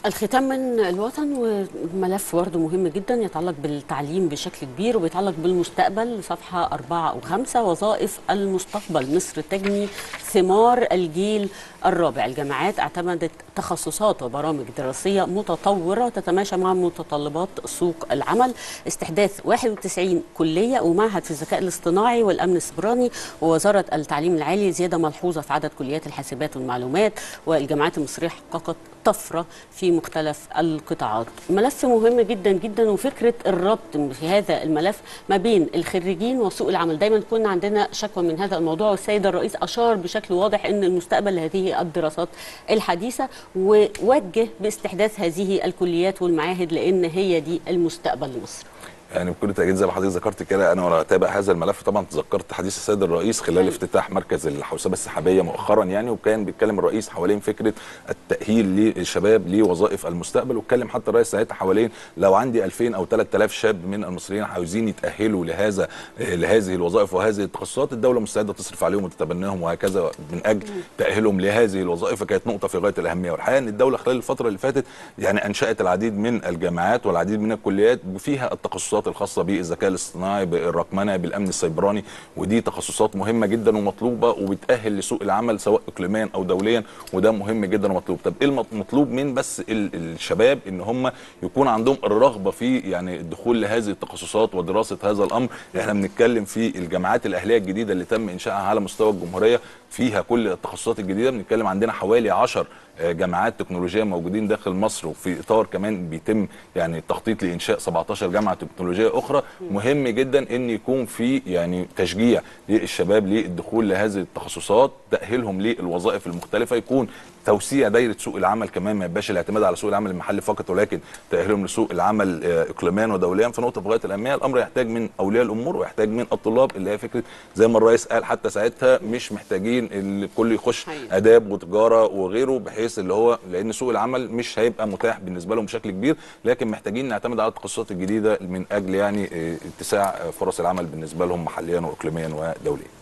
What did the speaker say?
الختام من الوطن وملف برضه مهم جدا يتعلق بالتعليم بشكل كبير وبيتعلق بالمستقبل صفحة أربعة أو خمسة وظائف المستقبل مصر تجني ثمار الجيل الرابع الجامعات اعتمدت تخصصات وبرامج دراسية متطورة تتماشى مع متطلبات سوق العمل استحداث 91 كلية ومعهد في الذكاء الاصطناعي والأمن السيبراني ووزارة التعليم العالي زيادة ملحوظة في عدد كليات الحاسبات والمعلومات والجامعات المصرية حققت طفرة في مختلف القطاعات ملف مهم جدا جدا وفكرة الربط في هذا الملف ما بين الخريجين وسوق العمل دايما كنا عندنا شكوى من هذا الموضوع والسيد الرئيس أشار بشكل واضح أن المستقبل هذه الدراسات الحديثة ووجه باستحداث هذه الكليات والمعاهد لأن هي دي المستقبل لمصر يعني بكل تاكيد زي ما حضرتك ذكرت كده انا وانا بتابع هذا الملف طبعا تذكرت حديث السيد الرئيس خلال افتتاح مركز الحوسبه السحابيه مؤخرا يعني وكان بيتكلم الرئيس حوالين فكره التاهيل للشباب لوظائف المستقبل واتكلم حتى الرئيس ساعتها حوالين لو عندي 2000 او 3000 شاب من المصريين عاوزين يتاهلوا لهذا لهذه الوظائف وهذه التخصصات الدوله مستعده تصرف عليهم وتتبناهم وهكذا من اجل تاهلهم لهذه الوظائف فكانت نقطه في غايه الاهميه والحقيقه ان الدوله خلال الفتره اللي فاتت يعني انشات العديد من الجامعات والعديد من الكليات وفيها التخصصات الخاصه بالذكاء الاصطناعي بالرقمنه بالامن السيبراني ودي تخصصات مهمه جدا ومطلوبه وبتاهل لسوق العمل سواء اقليميا او دوليا وده مهم جدا ومطلوب طب ايه المطلوب من بس الشباب ان هم يكون عندهم الرغبه في يعني الدخول لهذه التخصصات ودراسه هذا الامر احنا بنتكلم في الجامعات الاهليه الجديده اللي تم انشائها على مستوى الجمهوريه فيها كل التخصصات الجديده بنتكلم عندنا حوالي 10 جامعات تكنولوجيه موجودين داخل مصر وفي اطار كمان بيتم يعني التخطيط لانشاء 17 جامعه تكنولوجيه اخرى مهم جدا ان يكون في يعني تشجيع للشباب للدخول لهذه التخصصات تاهيلهم للوظائف المختلفه يكون توسيع دايره سوق العمل كمان ما يبقاش الاعتماد على سوق العمل المحلي فقط ولكن تاهيلهم لسوق العمل اقليميا ودوليا في نقطه في غايه الاهميه الامر يحتاج من اولياء الامور ويحتاج من الطلاب اللي هي فكره زي ما الرئيس قال حتى ساعتها مش محتاجين الكل يخش اداب وتجاره وغيره بحيث اللي هو لان سوق العمل مش هيبقى متاح بالنسبه لهم بشكل كبير لكن محتاجين نعتمد على التخصصات الجديده من اجل يعني اتساع فرص العمل بالنسبه لهم محليا واقليميا ودوليا